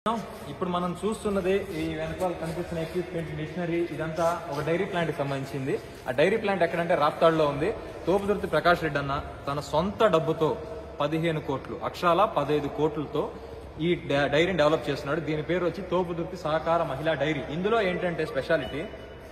ఇప్పుడు మనం చూస్తున్నది ఈ వెనకాల కనిపిస్తున్న ఎక్విప్మెంట్ మిషనరీ ఇదంతా ఒక డైరీ ప్లాంట్ కి సంబంధించింది ఆ డైరీ ప్లాంట్ ఎక్కడంటే రాప్తాడులో ఉంది తోపుదుర్తి ప్రకాష్ రెడ్డి అన్న తన సొంత డబ్బుతో పదిహేను కోట్లు అక్షరాల పదహైదు కోట్లతో ఈ డ- డైరీని డెవలప్ చేస్తున్నాడు దీని పేరు వచ్చి తోపుదుర్తి సహకార మహిళా డైరీ ఇందులో ఏంటంటే స్పెషాలిటీ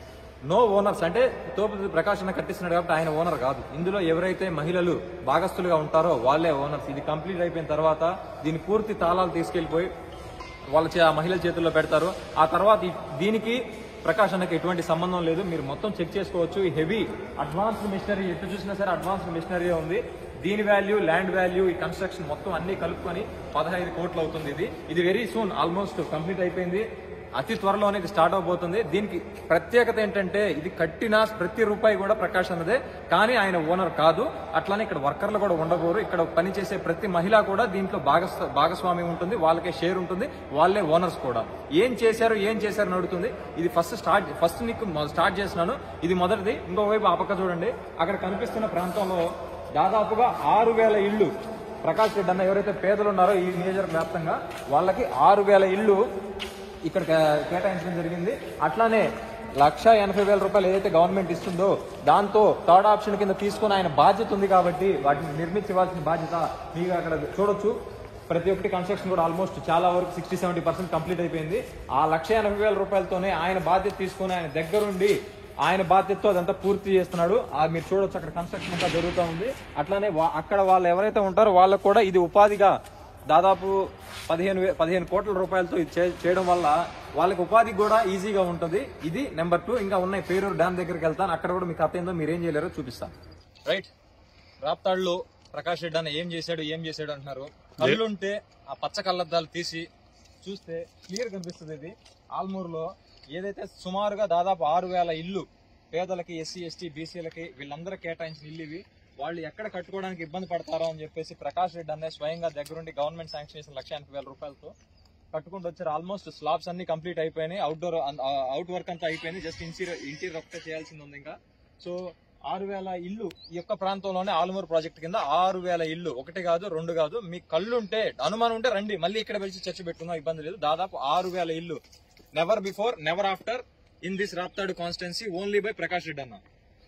నో ఓనర్స్ అంటే తోపు ప్రకాశ్ అన్న కట్టిస్తున్నాడు కాబట్టి ఆయన ఓనర్ కాదు ఇందులో ఎవరైతే మహిళలు భాగస్తులుగా ఉంటారో వాళ్ళే ఓనర్స్ ఇది కంప్లీట్ అయిపోయిన తర్వాత దీని పూర్తి తాళాలు తీసుకెళ్లిపోయి వాళ్ళ చే- ఆ మహిళల చేతుల్లో పెడతారు ఆ తర్వాత ఈ- దీనికి ప్రకాష్ అన్నకి ఎటువంటి సంబంధం లేదు మీరు మొత్తం చెక్ చేసుకోవచ్చు ఈ హెవీ అడ్వాన్స్డ్ మిషనరీ ఎటు చూసినా సరే అడ్వాన్స్డ్ మిషనరీ ఉంది దీని వాల్యూ ల్యాండ్ వాల్యూ ఈ కన్స్ట్రక్షన్ మొత్తం అన్ని కలుపుకొని పదహైదు కోట్లు అవుతుంది ఇది ఇది వెరీ సూన్ ఆల్మోస్ట్ కంప్లీట్ అయిపోయింది అతి త్వరలోనే ఇది స్టార్ట్ అవబోతుంది దీనికి ప్రత్యేకత ఏంటంటే ఇది కట్టిన ప్రతి రూపాయి కూడా ప్రకాష్ అన్నదే కానీ ఆయన ఓనర్ కాదు అట్లానే ఇక్కడ వర్కర్లు కూడా ఉండబోరు ఇక్కడ పనిచేసే ప్రతి మహిళ కూడా దీంట్లో భాగస్వ భాగస్వామి ఉంటుంది వాళ్ళకే షేర్ ఉంటుంది వాళ్ళే ఓనర్స్ కూడా ఏం చేశారు ఏం చేశారు అని అడుగుతుంది ఇది ఫస్ట్ స్టార్ట్ ఫస్ట్ నీకు మొ- స్టార్ట్ చేసినాను ఇది మొదటిది ఇంకోవైపు ఆ పక్క చూడండి అక్కడ కనిపిస్తున్న ప్రాంతంలో దాదాపుగా ఆరు వేల ఇళ్ళు ప్రకాష్ రెడ్డి అన్న ఎవరైతే పేదలు ఉన్నారో ఈ నియోజకవర్గ వ్యాప్తంగా వాళ్ళకి ఆరు వేల ఇళ్ళు ఇక్కడ కే- కేటాయించడం జరిగింది అట్లానే లక్ష ఎనభై వేల రూపాయలు ఏదైతే గవర్నమెంట్ ఇస్తుందో దాంతో థర్డ్ ఆప్షన్ కింద తీసుకుని ఆయన బాధ్యత ఉంది కాబట్టి వాటిని నిర్మించవలసిన బాధ్యత మీకు అక్కడ చూడొచ్చు ప్రతి ఒక్కటి కన్స్ట్రక్షన్ కూడా ఆల్మోస్ట్ చాలా వరకు సిక్స్టీ సెవెంటీ పర్సెంట్ కంప్లీట్ అయిపోయింది ఆ లక్ష ఎనభై వేల రూపాయలతోనే ఆయన బాధ్యత తీసుకుని ఆయన దగ్గరుండి ఆయన బాధ్యతతో అదంతా పూర్తి చేస్తున్నాడు ఆ మీరు చూడొచ్చు అక్కడ కన్స్ట్రక్షన్ అంతా జరుగుతూ ఉంది అట్లానే వా- అక్కడ వాళ్ళు ఎవరైతే ఉంటారో వాళ్ళకు కూడా ఇది ఉపాధిగా దాదాపు పదిహేను వే- పదిహేను కోట్ల రూపాయలతో ఇది చే- చేయడం వల్ల వాళ్ళకి ఉపాధి కూడా ఈజీగా ఉంటుంది ఇది నెంబర్ టూ ఇంకా ఉన్నాయి పేరూరు డ్యామ్ దగ్గరికి వెళ్తాను అక్కడ కూడా మీకు అర్థం ఏందో మీరు ఏం చేయలేరో చూపిస్తాను రైట్ రాప్తాడులో ప్రకాష్ రెడ్డి అన్న ఏం చేశాడు ఏం చేశాడు అంటున్నారు కళ్ళుంటే ఆ పచ్చ కళ్ళద్దాలు తీసి చూస్తే క్లియర్ కనిపిస్తుంది ఇది ఆల్మూరులో ఏదైతే సుమారుగా దాదాపు ఆరు వేల ఇల్లు పేదలకి ఎస్సీ ఎస్టీ బీసీలకి వీళ్ళందరూ కేటాయించిన ఇల్లు ఇవి వాళ్ళు ఎక్కడ కట్టుకోవడానికి ఇబ్బంది పడతారో అని చెప్పేసి ప్రకాష్ రెడ్డి అనే స్వయంగా దగ్గరుండి గవర్నమెంట్ శాంక్షన్ చేసిన లక్ష ఎనభై వేల రూపాయలతో కట్టుకుంటూ వచ్చారు ఆల్మోస్ట్ స్లాబ్స్ అన్ని కంప్లీట్ అయిపోయినాయి అవుట్డోర్ అవుట్ వర్క్ అంతా అయిపోయింది జస్ట్ ఇంటీరియర్ ఇంటీరియర్ ఒకటే చేయాల్సింది ఉంది ఇంకా సో ఆరు వేల ఇల్లు ఈ యొక్క ప్రాంతంలోనే ఆలుమూరు ప్రాజెక్ట్ కింద ఆరు వేల ఇల్లు ఒకటి కాదు రెండు కాదు మీ కళ్ళు ఉంటే అనుమానం ఉంటే రండి మళ్ళీ ఇక్కడ పిలిచి చర్చ పెట్టుకుందాం ఇబ్బంది లేదు దాదాపు ఆరు వేల ఇల్లు never before never after in this Raptadu constituency only by Prakash Reddy అన్న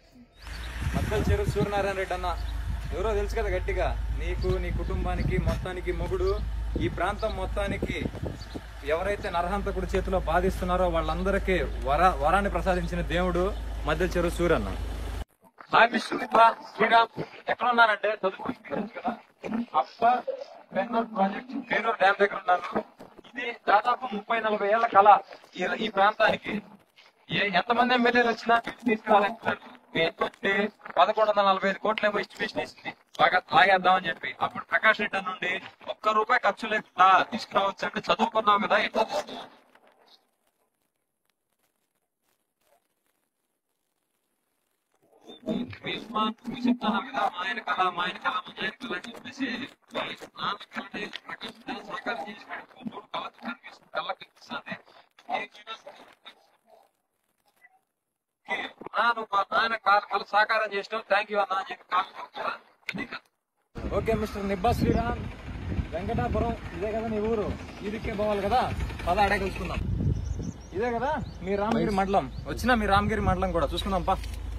మద్దలు చెరువు సూర్యనారాయణ రెడ్డి అన్న ఎవరో తెలుసు కదా గట్టిగా నీకు నీ కుటుంబానికి మొత్తానికి మొగుడు ఈ ప్రాంతం మొత్తానికి ఎవరైతే నరహంతకుడి చేతిలో బాధిస్తున్నారో వాళ్ళందరికీ వర వరాన్ని ప్రసాదించిన దేవుడు మధ్య చెరువు సూర్యన్న హాయ్ మిస్టర్ మిత్ర శ్రీరామ్ ఎక్కడ ఉన్నానంటే చదువుకుంటున్నాను కదా upper Bengaluru project Peruru dam దగ్గర ఉన్నాను ఇది దాదాపు ముప్పై నలభై ఏళ్ల కళ ఈ ఈ ప్రాంతానికి ఏ ఎంతమంది ఎమ్మెల్యేలు వచ్చినా తీసుకురాలంటున్నారు ఏంటంటే పదకొండు వందల నలభై ఐదు కోట్ల ఏమో ఎస్టిమేషన్ వేసింది బాగా లాగేద్దామని చెప్పి అప్పుడు ప్రకాష్ రెడ్డి అన్న నుండి ఒక్క రూపాయి ఖర్చు లేకుండా తీసుకురావచ్చు అంటే చదువుకున్నావు కదా ఎట్లా తీసుకురావు? చెప్తాను కదా మా ఆయన కళ మా ఆయన కళ మా ఆయన కళ అని చెప్పేసి నాన్న కళ ప్రకాశం దాన్ని సాకారం చేసి చూడు కళ్ళకి కనిపిస్తుంది కళ్ళకి కనిపిస్తుంది నాను మా నాన్న కాలు కళ సాకారం చేసినావు థ్యాంక్ యూ అన్న అని చెప్పి కాలు ఓకే మిస్టర్ నిబ్బా శ్రీరామ్ వెంకటాపురం ఇదే కదా నీ ఊరు ఇదికే పోవాలి కదా పద అడే కలుసుకుందాం ఇదే కదా మీ రామగిరి మండలం వచ్చినా మీ రామగిరి మండలం కూడా చూసుకుందాం పా